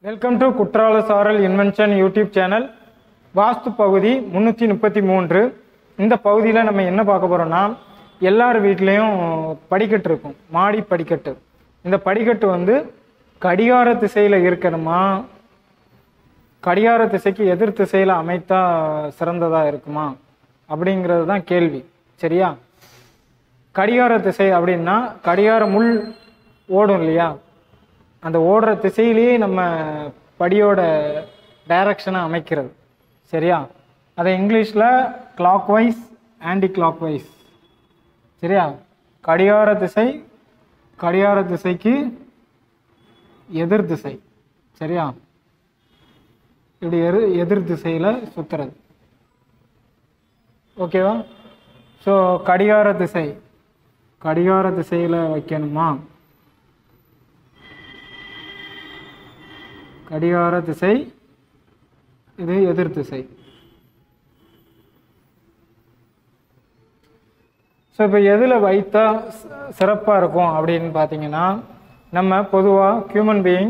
welcome to குற்றால சாரல் invention YouTube channel வாஸ்து பகுதி முந்நூற்றி முப்பத்தி மூன்று இந்த பகுதியில் நம்ம என்ன பார்க்க போகிறோம்னா எல்லார் வீட்லேயும் படிக்கட்டு இருக்கும் மாடி படிக்கட்டு இந்த படிக்கட்டு வந்து கடிகார திசையில் இருக்கணுமா கடிகார திசைக்கு எதிர் திசையில் அமைத்தா சிறந்ததாக இருக்குமா அப்படிங்கிறது தான் கேள்வி சரியா கடிகார திசை அப்படின்னா கடிகார முள் ஓடும் இல்லையா அந்த ஓடுற திசையிலேயே நம்ம படியோட டைரக்ஷனை அமைக்கிறது சரியா அதை இங்கிலீஷில் clockwise clock wise சரியா கடிகார திசை கடிகார திசைக்கு எதிர் திசை சரியா இப்படி எரு எதிர் திசையில் சுற்றுறது ஓகேவா ஸோ கடிகார திசை கடிகார திசையில் வைக்கணுமா கடிகார திசை இது எதிர் திசை ஸோ இப்போ எதில் வைத்தா சிறப்பாக இருக்கும் அப்படின்னு பார்த்தீங்கன்னா நம்ம பொதுவாக ஹியூமன் பீயிங்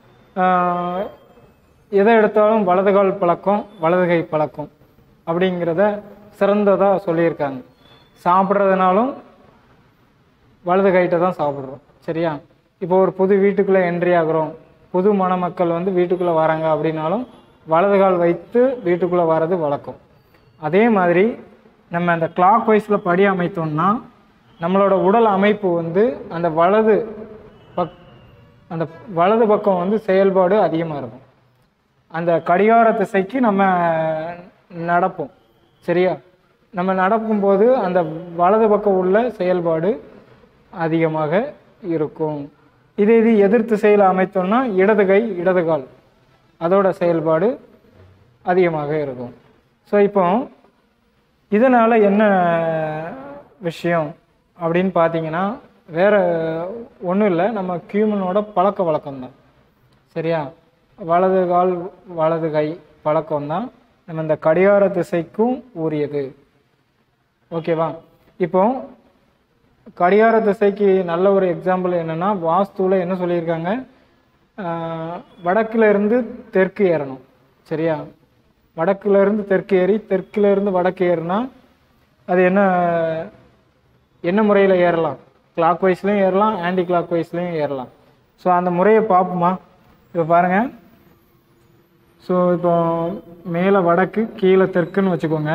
எதை எடுத்தாலும் வலது கால் பழக்கம் வலது கை பழக்கம் அப்படிங்கிறத சிறந்ததாக சொல்லியிருக்காங்க சாப்பிட்றதுனாலும் வலது கைட்ட தான் சாப்பிட்றோம் சரியா இப்போ ஒரு புது வீட்டுக்குள்ளே என்ட்ரி ஆகுறோம் புது மணமக்கள் வந்து வீட்டுக்குள்ளே வராங்க அப்படின்னாலும் வலது கால் வைத்து வீட்டுக்குள்ளே வர்றது வழக்கம் அதே மாதிரி நம்ம அந்த கிளாக் வைஸில் படி அமைத்தோம்னா நம்மளோட உடல் அமைப்பு வந்து அந்த வலது பக் அந்த வலது பக்கம் வந்து செயல்பாடு அதிகமாக இருக்கும் அந்த கடிகார திசைக்கு நம்ம நடப்போம் சரியா நம்ம நடக்கும்போது அந்த வலது பக்கம் உள்ள செயல்பாடு அதிகமாக இருக்கும் இது இது எதிர் திசையில் அமைத்தோம்னா இடது கை இடது கால் அதோட செயல்பாடு அதிகமாக இருக்கும் ஸோ இப்போ இதனால் என்ன விஷயம் அப்படின்னு பார்த்தீங்கன்னா வேறு ஒன்றும் இல்லை நம்ம கியூமனோட பழக்க வழக்கம் தான் சரியா வலது கால் வலது கை பழக்கம் தான் நம்ம இந்த கடிகார திசைக்கும் உரியது ஓகேவா இப்போ கடிகார திசைக்கு நல்ல ஒரு எக்ஸாம்பிள் என்னன்னா வாஸ்துவில் என்ன சொல்லியிருக்காங்க ஆஹ் வடக்குல இருந்து தெற்கு ஏறணும் சரியா வடக்குல இருந்து தெற்கு ஏறி தெற்குல இருந்து வடக்கு ஏறினா அது என்ன என்ன முறையில் ஏறலாம் கிளாக் வைஸ்லையும் ஏறலாம் ஆன்டி கிளாக் வைஸ்லையும் ஏறலாம் ஸோ அந்த முறையை பார்ப்போமா இப்போ பாருங்க ஸோ இப்போ மேலே வடக்கு கீழே தெற்குன்னு வச்சுக்கோங்க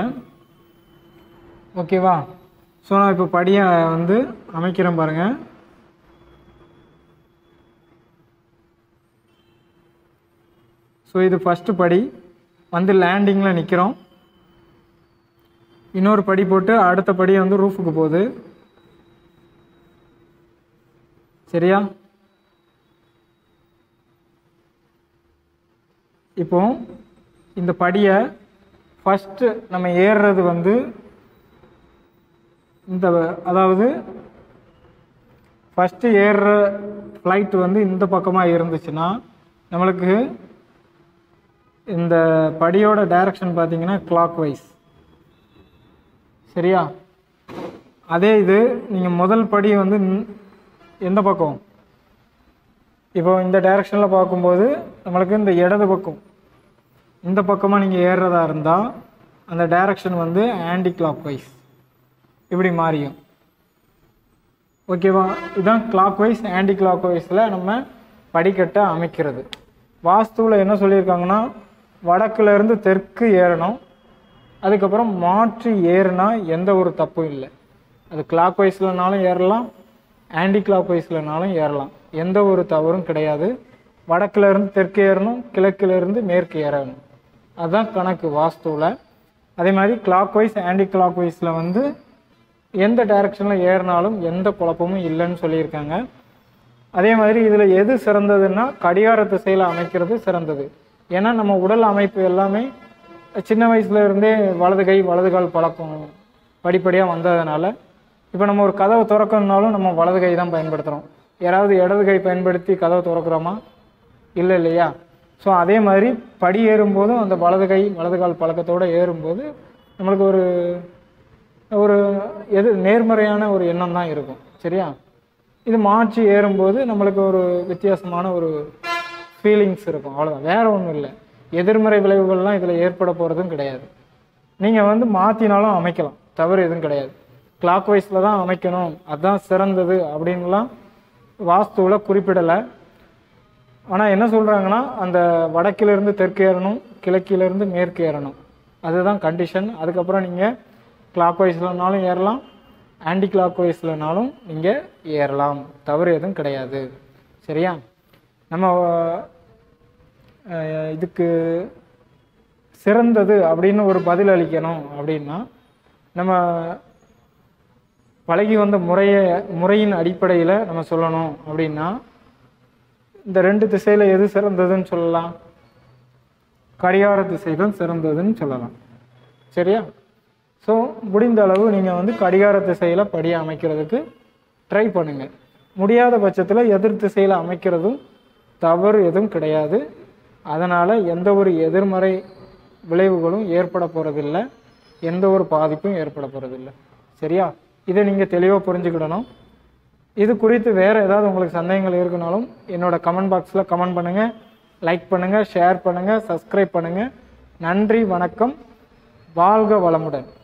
ஓகேவா ஸோ நான் இப்போ படியை வந்து அமைக்கிறேன் பாருங்க ஸோ இது ஃபஸ்ட்டு படி வந்து லேண்டிங்கில் நிற்கிறோம் இன்னொரு படி போட்டு அடுத்த படி வந்து ரூஃபுக்கு போகுது சரியா இப்போ இந்த படியை ஃபஸ்ட்டு நம்ம ஏறுறது வந்து இந்த அதாவது ஃபஸ்ட்டு ஏறுற ஃப்ளைட் வந்து இந்த பக்கமாக இருந்துச்சுன்னா நம்மளுக்கு இந்த படியோட டைரக்ஷன் பார்த்தீங்கன்னா கிளாக் வைஸ் சரியா அதே இது நீங்கள் முதல் படி வந்து இந்த- எந்த பக்கம் இப்போ இந்த டைரக்ஷனில் பார்க்கும்போது நம்மளுக்கு இந்த இடது பக்கம் இந்த பக்கமாக நீங்கள் ஏறுறதா இருந்தால் அந்த டைரக்ஷன் வந்து ஆன்டி கிளாக் வைஸ் இப்படி மாறியும் ஓகேவா இதுதான் கிளாக் வைஸ் ஆன்டி கிளாக் வைஸில் நம்ம படிக்கட்டை அமைக்கிறது வாஸ்துவில் என்ன சொல்லியிருக்காங்கன்னா வடக்குல இருந்து தெற்கு ஏறணும் அதுக்கப்புறம் மாற்றி ஏறுனா எந்த ஒரு தப்பும் இல்லை அது கிளாக் வைஸ்லனாலும் ஏறலாம் ஆன்டி கிளாக் வைஸ்லனாலும் ஏறலாம் எந்த ஒரு தவறும் கிடையாது வடக்குல இருந்து தெற்கு ஏறணும் கிழக்குல இருந்து மேற்கு ஏறணும் அதுதான் கணக்கு வாஸ்துவில் அதே மாதிரி கிளாக் வைஸ் ஆன்டி கிளாக் வைஸில் வந்து எந்த டைரக்ஷனில் ஏறினாலும் எந்த குழப்பமும் இல்லைன்னு சொல்லியிருக்காங்க அதே மாதிரி இதில் எது சிறந்ததுன்னா கடிகார திசையில் அமைக்கிறது சிறந்தது ஏன்னா நம்ம உடல் அமைப்பு எல்லாமே சின்ன வயசுல இருந்தே வலது கை வலது கால் பழக்கம் படிப்படியாக வந்ததுனால இப்போ நம்ம ஒரு கதவை திறக்கணும்னாலும் நம்ம வலது கை தான் பயன்படுத்துகிறோம் யாராவது இடது கை பயன்படுத்தி கதவை திறக்கிறோமா இல்லை இல்லையா ஸோ அதே மாதிரி படி ஏறும்போதும் அந்த வலது கை வலது கால் பழக்கத்தோடு ஏறும்போது நம்மளுக்கு ஒரு ஒரு எது நேர்மறையான ஒரு எண்ணம் தான் இருக்கும் சரியா இது மாற்றி ஏறும்போது நம்மளுக்கு ஒரு வித்தியாசமான ஒரு ஃபீலிங்ஸ் இருக்கும் அவ்வளோதான் வேற ஒன்றும் இல்லை எதிர்மறை விளைவுகள்லாம் இதில் ஏற்பட போகிறதும் கிடையாது நீங்கள் வந்து மாற்றினாலும் அமைக்கலாம் தவறு எதுவும் கிடையாது கிளாக் வைஸில் தான் அமைக்கணும் அதுதான் சிறந்தது அப்படின்லாம் வாஸ்துவில் குறிப்பிடலை ஆனால் என்ன சொல்கிறாங்கன்னா அந்த வடக்கிலிருந்து தெற்கு ஏறணும் கிழக்கிலிருந்து மேற்கு ஏறணும் அதுதான் கண்டிஷன் அதுக்கப்புறம் நீங்கள் கிளாக் வைஸ்லனாலும் ஏறலாம் ஆன்டி கிளாக் வைஸ்லனாலும் நீங்கள் ஏறலாம் தவறு எதுவும் கிடையாது சரியா நம்ம அஹ், இதுக்கு சிறந்தது அப்படின்னு ஒரு பதில் அளிக்கணும் அப்படின்னா நம்ம பழகி வந்த முறைய முறையின் அடிப்படையில் நம்ம சொல்லணும் அப்படின்னா இந்த ரெண்டு திசையில எது சிறந்ததுன்னு சொல்லலாம் கடிகார திசை தான் சிறந்ததுன்னு சொல்லலாம் சரியா ஸோ முடிந்த அளவு நீங்கள் வந்து கடிகார திசையில் படி அமைக்கிறதுக்கு ட்ரை பண்ணுங்க முடியாத பட்சத்தில் எதிர் திசையில் அமைக்கிறதும் தவறு எதுவும் கிடையாது அதனால் எந்த ஒரு எதிர்மறை விளைவுகளும் ஏற்பட போகிறதில்ல எந்த ஒரு பாதிப்பும் ஏற்பட போகிறதில்ல சரியா இதை நீங்கள் தெளிவாக புரிஞ்சுக்கிடணும் இது குறித்து வேறு ஏதாவது உங்களுக்கு சந்தேகங்கள் இருக்குனாலும் என்னோட கமெண்ட் பாக்ஸில் கமெண்ட் பண்ணுங்கள் லைக் பண்ணுங்கள் ஷேர் பண்ணுங்கள் சப்ஸ்கிரைப் பண்ணுங்கள் நன்றி வணக்கம் வாழ்க வளமுடன்